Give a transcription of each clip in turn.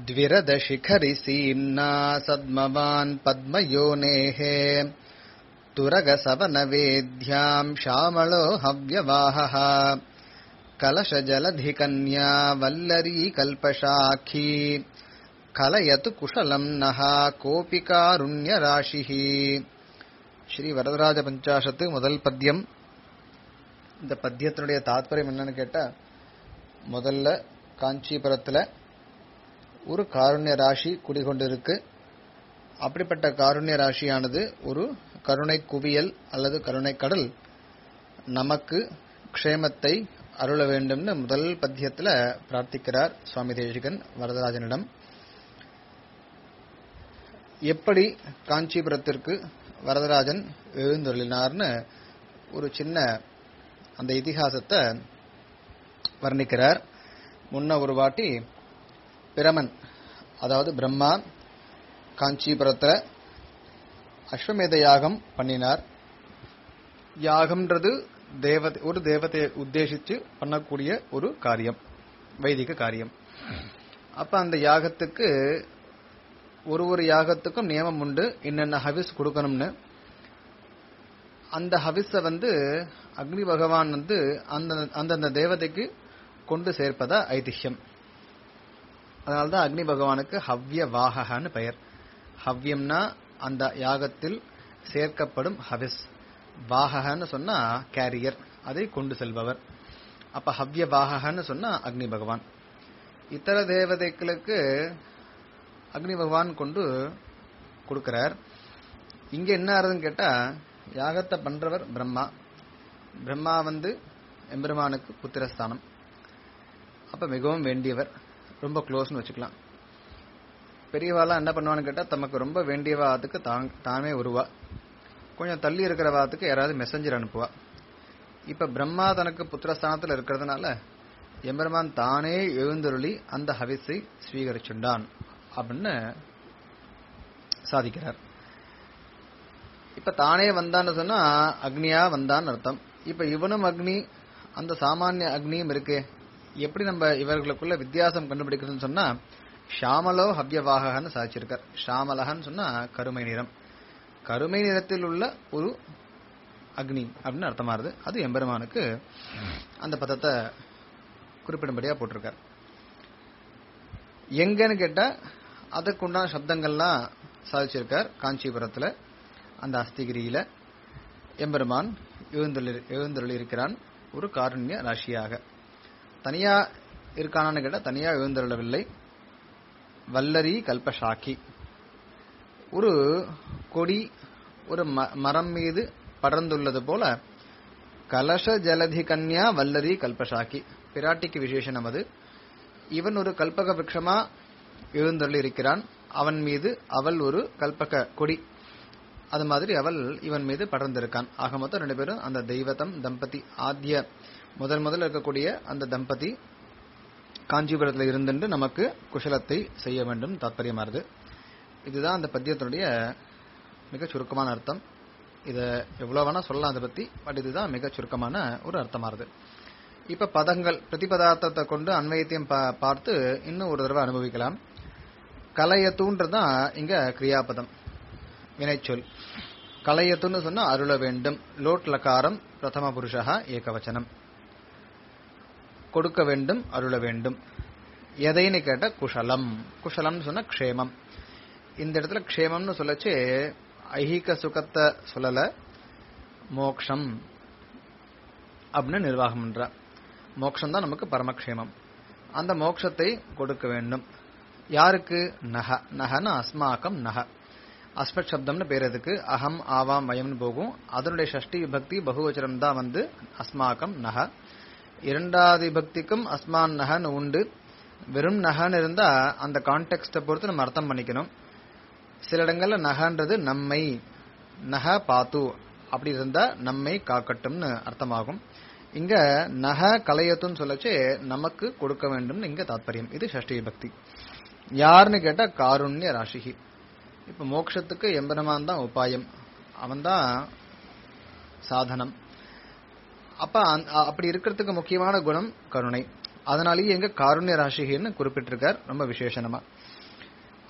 द्विरदशिखरिसीम्ना सद्मवान् पद्मयोनेः तुरगसवनवेद्याम् श्यामलो हव्यवाहः कलशजलधिकन्या वल्लरी कल्पशाखी கலயத்து குஷலம் நகா கோபி காருண்யராசிஹி ஸ்ரீ வரதராஜ பஞ்சாசத்து முதல் பத்தியம் இந்த பத்தியத்தினுடைய தாத்பரியம் என்னன்னு கேட்டா முதல்ல காஞ்சிபுரத்துல ஒரு காருண்ய ராசி குடிகொண்டிருக்கு அப்படிப்பட்ட காருண்ய ராசியானது ஒரு கருணை குவியல் அல்லது கருணை கடல் நமக்கு க்ஷேமத்தை அருள வேண்டும்னு முதல் பத்தியத்துல பிரார்த்திக்கிறார் சுவாமி தேசிகன் வரதராஜனிடம் எப்படி காஞ்சிபுரத்திற்கு வரதராஜன் எழுந்தருளினார்னு ஒரு சின்ன அந்த இதிகாசத்தை வர்ணிக்கிறார் முன்ன ஒரு வாட்டி பிரமன் அதாவது பிரம்மா காஞ்சிபுரத்தில் அஸ்வமேத யாகம் பண்ணினார் யாகம்ன்றது தேவதை ஒரு தேவதையை உத்தேசித்து பண்ணக்கூடிய ஒரு காரியம் வைதிக காரியம் அப்ப அந்த யாகத்துக்கு ஒரு ஒரு யாகத்துக்கும் நியமம் உண்டு என்னென்ன ஹவிஸ் கொடுக்கணும்னு அந்த ஹவிஸ வந்து அக்னி பகவான் வந்து அந்த அந்தந்த தேவதைக்கு கொண்டு சேர்ப்பதா ஐதிஹ்யம் அதனால்தான் அக்னி பகவானுக்கு ஹவ்ய வாகன்னு பெயர் ஹவ்யம்னா அந்த யாகத்தில் சேர்க்கப்படும் ஹவிஸ் வாகன்னு சொன்னா கேரியர் அதை கொண்டு செல்பவர் அப்ப ஹவ்ய வாகன்னு சொன்னா அக்னி பகவான் இத்தர தேவதைகளுக்கு அக்னி பகவான் கொண்டு கொடுக்கிறார் இங்க என்ன ஆறுதுன்னு கேட்டா யாகத்தை பண்றவர் பிரம்மா பிரம்மா வந்து எம்பெருமானுக்கு புத்திரஸ்தானம் அப்ப மிகவும் வேண்டியவர் ரொம்ப க்ளோஸ்னு வச்சுக்கலாம் பெரியவாலாம் என்ன பண்ணுவான்னு கேட்டா தமக்கு ரொம்ப வேண்டியவாத்துக்கு தாமே வருவா கொஞ்சம் தள்ளி இருக்கிற வாத்துக்கு யாராவது மெசஞ்சர் அனுப்புவா இப்ப பிரம்மா தனக்கு புத்திரஸ்தானத்தில் இருக்கிறதுனால எம்பெருமான் தானே எழுந்தருளி அந்த ஹவிஸை ஸ்வீகரிச்சுண்டான் அப்படின்னு சாதிக்கிறார் இப்ப தானே வந்தான்னு சொன்னா அக்னியா வந்தான்னு அர்த்தம் இப்ப இவனும் அக்னி அந்த சாமானிய அக்னியும் இருக்கு எப்படி நம்ம இவர்களுக்குள்ள வித்தியாசம் கண்டுபிடிக்கிறதுன்னு சொன்னா ஷாமலோ ஹவ்யவாகன்னு சாதிச்சிருக்கார் ஷாமலகன்னு சொன்னா கருமை நிறம் கருமை நிறத்தில் உள்ள ஒரு அக்னி அப்படின்னு அர்த்தமாறுது அது எம்பெருமானுக்கு அந்த பதத்தை குறிப்பிடும்படியா போட்டிருக்கார் எங்கன்னு கேட்டா அதுக்குண்டான சப்தங்கள்லாம் சாதிச்சிருக்கார் காஞ்சிபுரத்துல அந்த அஸ்திகிரியில எம்பெருமான் எழுந்தருளி இருக்கிறான் ஒரு காருண்ய ராசியாக தனியா இருக்கானான்னு கேட்டா தனியா எழுந்தருளவில்லை வல்லரி கல்பசாக்கி ஒரு கொடி ஒரு மரம் மீது படர்ந்துள்ளது போல கலச ஜலதி கன்யா வல்லரி கல்பசாக்கி பிராட்டிக்கு விசேஷனம் அது இவன் ஒரு கல்பக விரக்ஷமா எழுந்தருளி இருக்கிறான் அவன் மீது அவள் ஒரு கல்பக கொடி அது மாதிரி அவள் இவன் மீது படர்ந்திருக்கான் ஆக மொத்தம் ரெண்டு பேரும் அந்த தெய்வத்தம் தம்பதி ஆத்திய முதல் முதல் இருக்கக்கூடிய அந்த தம்பதி காஞ்சிபுரத்தில் இருந்துட்டு நமக்கு குஷலத்தை செய்ய வேண்டும் தாற்பயமாறுது இதுதான் அந்த பத்தியத்தினுடைய மிக சுருக்கமான அர்த்தம் இதை எவ்வளவு வேணா சொல்லலாம் அதை பத்தி பட் இதுதான் மிக சுருக்கமான ஒரு அர்த்தமாறுது இப்ப பதங்கள் பிரதிபதார்த்தத்தை கொண்டு அன்வயத்தையும் பார்த்து இன்னும் ஒரு தடவை அனுபவிக்கலாம் கலையத்துன்றதான் இங்க கிரியாபதம் வினைச்சொல் கலையத்துன்னு சொன்னா அருள வேண்டும் லோட் லகாரம் பிரதம புருஷா ஏகவச்சனம் கொடுக்க வேண்டும் அருள வேண்டும் எதைன்னு கேட்ட குஷலம் குஷலம்னு சொன்னா க்ஷேமம் இந்த இடத்துல க்ஷேமம்னு சொல்லச்சு ஐஹிக சுகத்தை சொல்லல மோக்ஷம் அப்படின்னு நிர்வாகம் பண்ற மோக்ஷம் தான் நமக்கு பரமக்ஷேமம் அந்த மோக்ஷத்தை கொடுக்க வேண்டும் யாருக்கு நக நகன அஸ்மாக்கம் நக அஸ்மத் சப்தம்னு பேர் அதுக்கு அகம் ஆவாம் வயம்னு போகும் அதனுடைய ஷஷ்டி விபக்தி பகுவச்சரம் தான் வந்து அஸ்மாக்கம் நக இரண்டாவது விபக்திக்கும் அஸ்மான் நகன்னு உண்டு வெறும் நகன்னு இருந்தா அந்த கான்டெக்ட்டை பொறுத்து நம்ம அர்த்தம் பண்ணிக்கணும் சில இடங்கள்ல நகன்றது நம்மை நக பாத்து அப்படி இருந்தா நம்மை காக்கட்டும்னு அர்த்தமாகும் இங்க நக கலையத்துன்னு சொல்லச்சு நமக்கு கொடுக்க வேண்டும்னு இங்க தாத்பரியம் இது ஷஷ்டி விபக்தி யாருன்னு கேட்டா காருண்ய ராசிகி இப்ப மோட்சத்துக்கு எம்பெருமான் தான் உபாயம் அவன்தான் சாதனம் அப்ப அந்த- அப்படி இருக்கிறதுக்கு முக்கியமான குணம் கருணை அதனாலேயே எங்க காருண்ய ராசிகின்னு குறிப்பிட்டிருக்கார் ரொம்ப விசேஷமா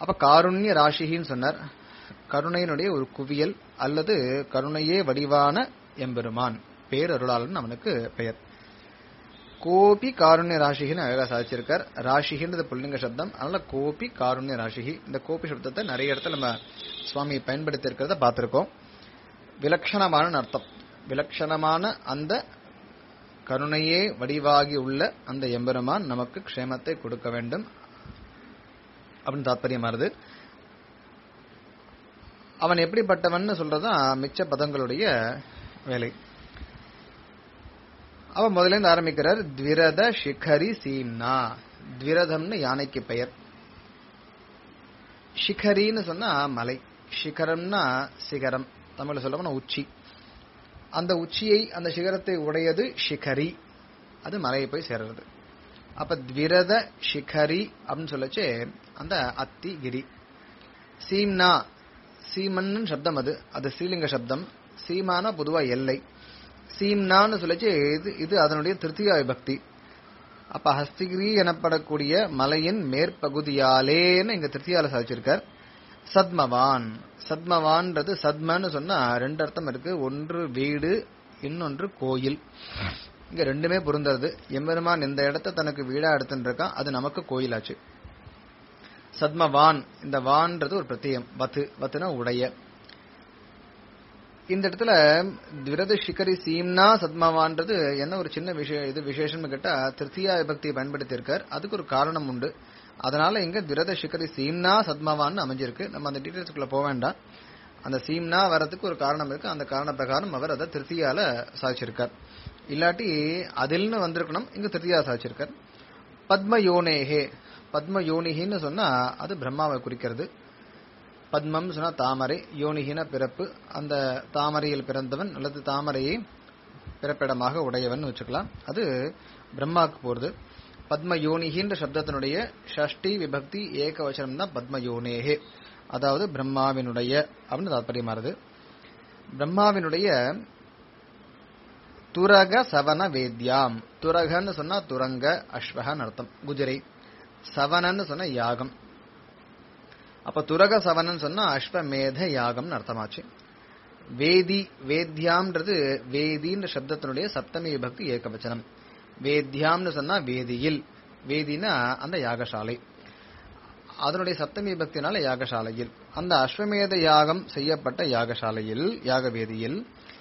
அப்ப காருண்ய ராசிகின்னு சொன்னார் கருணையினுடைய ஒரு குவியல் அல்லது கருணையே வடிவான எம்பெருமான் பேரருளாளன் அவனுக்கு பெயர் கோபி காருண்ய ராசிகின்னு அழகா சாதிச்சிருக்கார் ராசிகின்றது புல்லிங்க சப்தம் அதனால கோபி காருண்ய ராசிகி இந்த கோபி சப்தத்தை நிறைய இடத்துல நம்ம சுவாமி பயன்படுத்தி இருக்கிறத பார்த்திருக்கோம் விலட்சணமான அர்த்தம் விலட்சணமான அந்த கருணையே வடிவாகி உள்ள அந்த எம்பெருமான் நமக்கு க்ஷேமத்தை கொடுக்க வேண்டும் அப்படின்னு தாத்பரியமானது அவன் எப்படிப்பட்டவன் சொல்றதுதான் மிச்ச பதங்களுடைய வேலை அவன் முதல்ல இருந்து ஆரம்பிக்கிறார் த்விரத சிகரி சீம்னா த்விரதம்னு யானைக்கு பெயர் சிகரின்னு சொன்னா மலை சிகரம்னா சிகரம் தமிழ்ல சொல்ல உச்சி அந்த உச்சியை அந்த சிகரத்தை உடையது சிகரி அது மலையை போய் சேர்றது அப்ப த்விரத சிகரி அப்படின்னு சொல்லச்சு அந்த அத்திகிரி சீம்னா சீமன்னு சப்தம் அது அது ஸ்ரீலிங்க சப்தம் சீமானா பொதுவா எல்லை சீம்னான்னு சொல்லச்சு இது இது அதனுடைய திருத்தியா விபக்தி அப்ப ஹஸ்திகிரி எனப்படக்கூடிய மலையின் மேற்பகுதியாலேன்னு இங்க திருத்தியால சாதிச்சிருக்கார் சத்மவான் சத்மவான்றது சத்மன்னு சொன்னா ரெண்டு அர்த்தம் இருக்கு ஒன்று வீடு இன்னொன்று கோயில் இங்க ரெண்டுமே பொருந்தது எம்பெருமான் இந்த இடத்த தனக்கு வீடா எடுத்துட்டு இருக்கான் அது நமக்கு கோயிலாச்சு சத்மவான் இந்த வான்றது ஒரு பிரத்தியம் வத்து வத்துனா உடைய இந்த இடத்துல விரத சிகரி சீம்னா சத்மவான்றது என்ன ஒரு சின்ன விஷயம் இது விசேஷம்னு கேட்டா திருத்தியா விபக்தியை பயன்படுத்தி இருக்கார் அதுக்கு ஒரு காரணம் உண்டு அதனால இங்க விரத சிகரி சீம்னா சத்மவான் அமைஞ்சிருக்கு நம்ம அந்த டீடைல்ஸ்குள்ள போக வேண்டாம் அந்த சீம்னா வரதுக்கு ஒரு காரணம் இருக்கு அந்த காரண பிரகாரம் அவர் அதை திருத்தியால சாதிச்சிருக்கார் இல்லாட்டி அதில்னு வந்திருக்கணும் இங்க திருத்தியா சாதிச்சிருக்கார் பத்ம யோனேஹே பத்ம யோனிகின்னு சொன்னா அது பிரம்மாவை குறிக்கிறது பத்மம் சொன்னா தாமரை யோனிகின பிறப்பு அந்த தாமரையில் பிறந்தவன் அல்லது தாமரையை பிறப்பிடமாக உடையவன் வச்சுக்கலாம் அது பிரம்மாவுக்கு போறது பத்ம யோனிகின்ற சப்தத்தினுடைய ஷஷ்டி விபக்தி ஏகவசனம் தான் பத்ம யோனேகே அதாவது பிரம்மாவினுடைய அப்படின்னு தாற்பயமாறுது பிரம்மாவினுடைய துரக சவன வேத்யாம் துரகன்னு சொன்னா துரங்க அஸ்வகன்னு அர்த்தம் குதிரை சவனன்னு சொன்னா யாகம் அப்ப துரக சவனன் சொன்னா அஸ்வமேத யாகம்னு அர்த்தமாச்சு வேதி வேத்யாம்ன்றது வேதின்ற சப்தத்தினுடைய சப்தமி விபக்தி ஏகவச்சனம் வேத்யாம்னு சொன்னா வேதியில் வேதினா அந்த யாகசாலை அதனுடைய சப்தமி விபக்தினால யாகசாலையில் அந்த அஸ்வமேத யாகம் செய்யப்பட்ட யாகசாலையில் யாக வேதியில்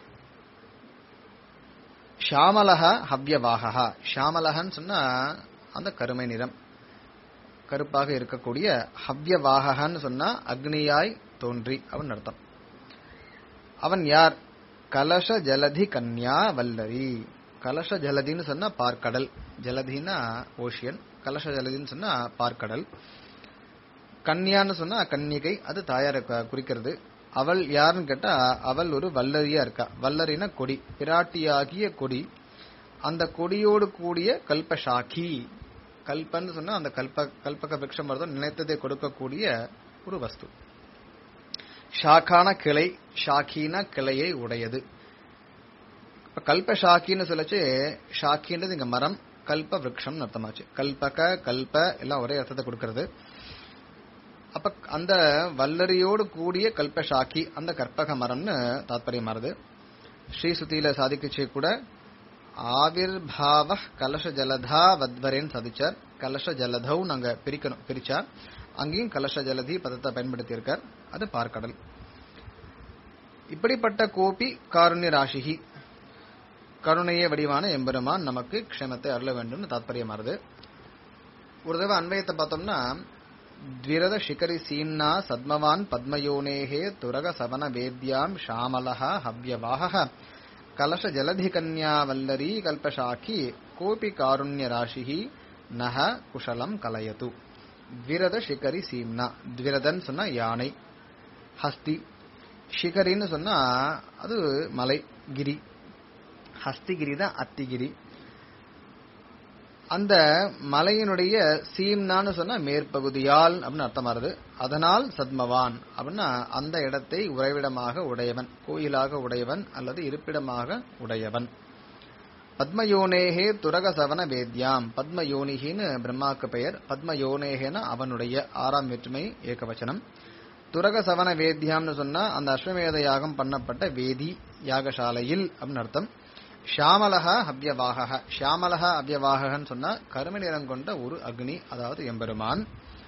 ஷாமலக ஹவ்யவாகா ஷாமலகன்னு சொன்னா அந்த கருமை நிறம் கருப்பாக இருக்கக்கூடிய ஹவ்யவாகன்னு சொன்னா அக்னியாய் தோன்றி அவன் அர்த்தம் அவன் யார் கலச ஜலதி கன்யா வல்லரி கலச ஜலதின்னு சொன்னா பார்க்கடல் ஜலதினா ஓஷியன் கலச ஜலதின்னு சொன்னா பார்க்கடல் கன்யான்னு சொன்னா கன்னிகை அது தாயாரை க- குறிக்கிறது அவள் யாருன்னு கேட்டா அவள் ஒரு வல்லரியா இருக்கா வல்லரினா கொடி பிராட்டியாகிய கொடி அந்த கொடியோடு கூடிய கல்பசாக்கி கல்பன்னு சொன்னா அந்த கல்ப கல்பக விருட்சம் மரத்தம் நினைத்ததை கொடுக்கக்கூடிய ஒரு வஸ்து ஷாக்கான கிளை ஷாக்கினா கிளையை உடையது இப்ப கல்ப ஷாக்கின்னு சொல்லச்சு ஷாக்கின்றது இங்க மரம் கல்ப விருட்சம் அர்த்தமாச்சு கல்பக கல்ப எல்லாம் ஒரே அர்த்தத்தை கொடுக்கிறது அப்ப அந்த வல்லரியோடு கூடிய கல்ப ஷாக்கி அந்த கற்பக மரம்னு தாத்பரியமாறுது ஸ்ரீசுதியில சாதிக்கச்சே கூட ஆவிர்பாவ கலச ஜலதா வத்வரேன்னு சாதிச்சார் கலச ஜலதௌ நாங்க பிரிக்கணும் பிரிச்சா அங்கேயும் கலச ஜலதி பதத்தை பயன்படுத்தி இருக்கார் அது பார்க்கடல் இப்படிப்பட்ட கோபி காருண்ய ராசிகி கருணைய வடிவான எம்பெருமான் நமக்கு க்ஷமத்தை அருள வேண்டும்னு தாத்பரியமாறுது ஒரு தடவை அன்வயத்தை பார்த்தோம்னா द्विरद शिखरि सीम्ना सद्मवान् पद्मयोनेः तुरग सवन वेद्याम् श्यामलः हव्यवाहः कलश जलधिकन्या वल्लरी कल्पशाखी कोऽपि कारुण्यराशिः नः कुशलम् कलयतु द्विरद शिखरि சீம்னா द्विरதன் சொன்னா யானை ஹஸ்தி ஷிகரின்னு சொன்னா அது மலை கிரி ஹஸ்திகிரி தான் அத்திகிரி அந்த மலையினுடைய சீம்னான்னு சொன்னா மேற்பகுதியால் அப்படின்னு அர்த்தமாறுது அதனால் சத்மவான் அப்படின்னா அந்த இடத்தை உறைவிடமாக உடையவன் கோயிலாக உடையவன் அல்லது இருப்பிடமாக உடையவன் பத்மயோனேகே துரக சவன வேத்யாம் பத்மயோனிகின்னு பிரம்மாவுக்கு பெயர் பத்மயோனேகேன அவனுடைய ஆறாம் வேற்றுமை ஏகவச்சனம் துரக சவன வேத்யாம்னு சொன்னா அந்த அஸ்வமேத யாகம் பண்ணப்பட்ட வேதி யாகசாலையில் அப்படின்னு அர்த்தம் ஷியாமலஹா அவ்யவாக ஷியாமலஹா அவ்யவாகன்னு சொன்னா கருமை நிறம் கொண்ட ஒரு அக்னி அதாவது எம்பெருமான்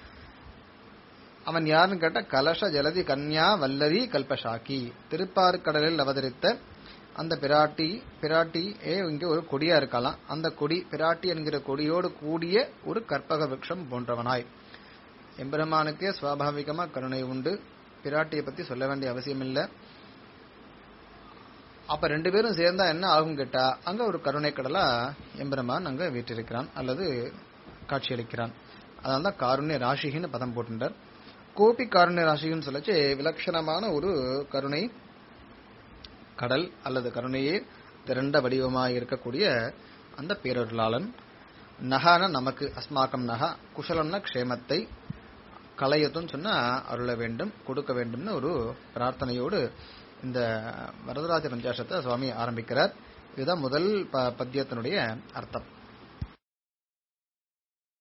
அவன் யாருன்னு கேட்ட கலச ஜலதி கன்யா வல்லரி கல்பஷாக்கி திருப்பார்கடலில் அவதரித்த அந்த பிராட்டி பிராட்டி ஏ இங்க ஒரு கொடியா இருக்கலாம் அந்த கொடி பிராட்டி என்கிற கொடியோடு கூடிய ஒரு கற்பக விருட்சம் போன்றவனாய் எம்பெருமானுக்கே சுவாபாவிகமா கருணை உண்டு பிராட்டியை பத்தி சொல்ல வேண்டிய அவசியம் இல்லை அப்ப ரெண்டு பேரும் சேர்ந்தா என்ன ஆகும் கேட்டா அங்க ஒரு கருணை கடலா எம்பெருமான் அங்க வீற்றிருக்கிறான் அல்லது காட்சியளிக்கிறான் அதனால தான் காருண்ய ராசிகின்னு பதம் போட்டுட்டார் கோபி காருண்ய ராசின்னு சொல்லச்சு விலட்சணமான ஒரு கருணை கடல் அல்லது கருணையே திரண்ட வடிவமாக இருக்கக்கூடிய அந்த பேரொருளாளன் நகான நமக்கு அஸ்மாக்கம் நகா குஷலம்னா க்ஷேமத்தை கலையத்துன்னு சொன்னா அருள வேண்டும் கொடுக்க வேண்டும்னு ஒரு பிரார்த்தனையோடு இந்த வரதராஜ பஞ்சாசத்தை சுவாமி ஆரம்பிக்கிறார் இதுதான் முதல் ப- பத்தியத்தினுடைய அர்த்தம்